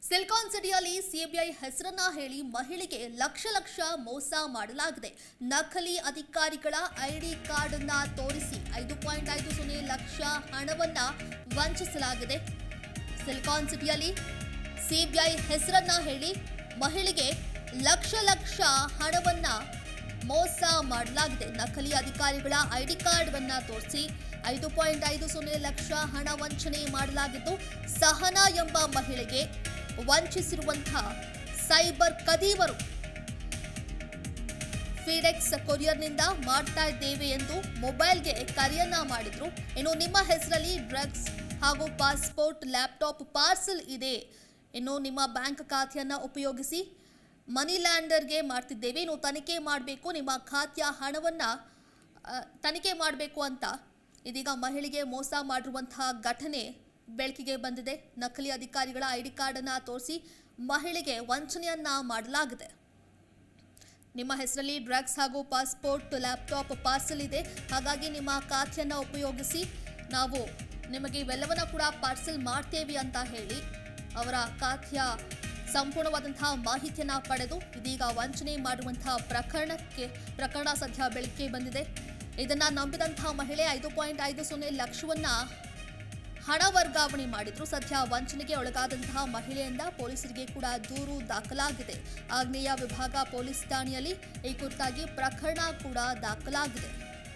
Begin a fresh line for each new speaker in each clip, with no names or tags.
silicon ಸಿಟಿಯಲ್ಲಿ CBI ಹೆಸರನ್ನ ಹೇಳಿ ಮಹಿಳೆಗೆ ಲಕ್ಷ ಲಕ್ಷ ಮೋಸ ಮಾಡಲಾಗಿದೆ ನಕಲಿ ಅಧಿಕಾರಿಗಳ ಐಡಿ ಕಾರ್ಡ್ ಅನ್ನ ತೋರಿಸಿ ಐದು ಪಾಯಿಂಟ್ ಐದು ಸೊನ್ನೆ ಲಕ್ಷ ಹಣವನ್ನ ವಂಚಿಸಲಾಗಿದೆ ಸಿಲಿಕಾನ್ ಸಿಟಿಯಲ್ಲಿ ಸಿಬಿಐ ಹೆಸರನ್ನ ಹೇಳಿ ಮಹಿಳೆಗೆ ಲಕ್ಷ ಲಕ್ಷ ಹಣವನ್ನ ಮೋಸ ಮಾಡಲಾಗಿದೆ ನಕಲಿ ಅಧಿಕಾರಿಗಳ ಐಡಿ ಕಾರ್ಡ್ವನ್ನ ತೋರಿಸಿ ಐದು ಪಾಯಿಂಟ್ ಐದು ಸೊನ್ನೆ ಲಕ್ಷ ಹಣ ವಂಚನೆ ಮಾಡಲಾಗಿದ್ದು ಸಹನಾ ಎಂಬ ಮಹಿಳೆಗೆ ವಂಚಿಸಿರುವಂತಹ ಸೈಬರ್ ಕದೀವರು ಫೀಡೆಕ್ಸ್ ಕೊರಿಯರ್ನಿಂದ ಮಾಡ್ತಾ ಇದ್ದೇವೆ ಎಂದು ಮೊಬೈಲ್ಗೆ ಕರೆಯನ್ನ ಮಾಡಿದ್ರು ಇನ್ನು ನಿಮ್ಮ ಹೆಸರಲ್ಲಿ ಡ್ರಗ್ಸ್ ಹಾಗೂ ಪಾಸ್ಪೋರ್ಟ್ ಲ್ಯಾಪ್ಟಾಪ್ ಪಾರ್ಸಲ್ ಇದೆ ಇನ್ನು ನಿಮ್ಮ ಬ್ಯಾಂಕ್ ಖಾತೆಯನ್ನ ಉಪಯೋಗಿಸಿ ಮನಿ ಲ್ಯಾಂಡರ್ಗೆ ಮಾಡ್ತಿದ್ದೇವೆ ಇನ್ನು ತನಿಖೆ ಮಾಡಬೇಕು ನಿಮ್ಮ ಖಾತೆಯ ಹಣವನ್ನ ಆ, ತನಿಖೆ ಮಾಡಬೇಕು ಅಂತ ಇದೀಗ ಮಹಿಳೆಗೆ ಮೋಸ ಮಾಡಿರುವಂತಹ ಘಟನೆ ಬೆಳಕಿಗೆ ಬಂದಿದೆ ನಕಲಿ ಅಧಿಕಾರಿಗಳ ಐಡಿ ಕಾರ್ಡನ್ನು ತೋರಿಸಿ ಮಹಿಳೆಗೆ ವಂಚನೆಯನ್ನ ಮಾಡಲಾಗಿದೆ ನಿಮ್ಮ ಹೆಸರಲ್ಲಿ ಡ್ರಗ್ಸ್ ಹಾಗೂ ಪಾಸ್ಪೋರ್ಟ್ ಲ್ಯಾಪ್ಟಾಪ್ ಪಾರ್ಸಲ್ ಇದೆ ಹಾಗಾಗಿ ನಿಮ್ಮ ಖಾತೆಯನ್ನು ಉಪಯೋಗಿಸಿ ನಾವು ನಿಮಗೆ ಇವೆಲ್ಲವನ್ನ ಕೂಡ ಪಾರ್ಸಲ್ ಮಾಡ್ತೇವೆ ಅಂತ ಹೇಳಿ ಅವರ ಖಾತೆಯ ಸಂಪೂರ್ಣವಾದಂತಹ ಮಾಹಿತಿಯನ್ನ ಪಡೆದು ಇದೀಗ ವಂಚನೆ ಮಾಡುವಂತಹ ಪ್ರಕರಣಕ್ಕೆ ಪ್ರಕರಣ ಸದ್ಯ ಬೆಳಕಿಗೆ ಬಂದಿದೆ ಇದನ್ನ ನಂಬಿದಂತಹ ಮಹಿಳೆ ಐದು ಪಾಯಿಂಟ್ ಐದು ಸೊನ್ನೆ ಲಕ್ಷವನ್ನ ಹಣ ವರ್ಗಾವಣೆ ಮಾಡಿದ್ರು ಸದ್ಯ ವಂಚನೆಗೆ ಒಳಗಾದಂತಹ ಮಹಿಳೆಯಿಂದ ಪೊಲೀಸರಿಗೆ ಕೂಡ ದೂರು ದಾಖಲಾಗಿದೆ ಆಗ್ನೇಯ ವಿಭಾಗ ಪೊಲೀಸ್ ಠಾಣೆಯಲ್ಲಿ ಈ ಕುರಿತಾಗಿ ಪ್ರಕರಣ ಕೂಡ ದಾಖಲಾಗಿದೆ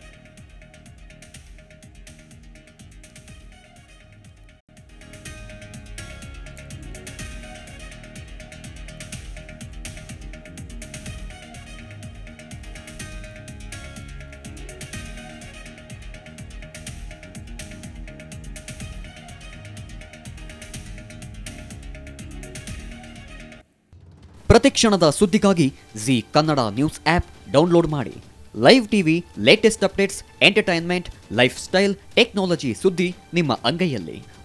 ಪ್ರತಿಕ್ಷಣದ ಸುದ್ದಿಗಾಗಿ Zee Kannada news app download ಮಾಡಿ live TV latest updates entertainment lifestyle technology ಸುದ್ದಿ ನಿಮ್ಮ ಅಂಗೈಯಲ್ಲಿ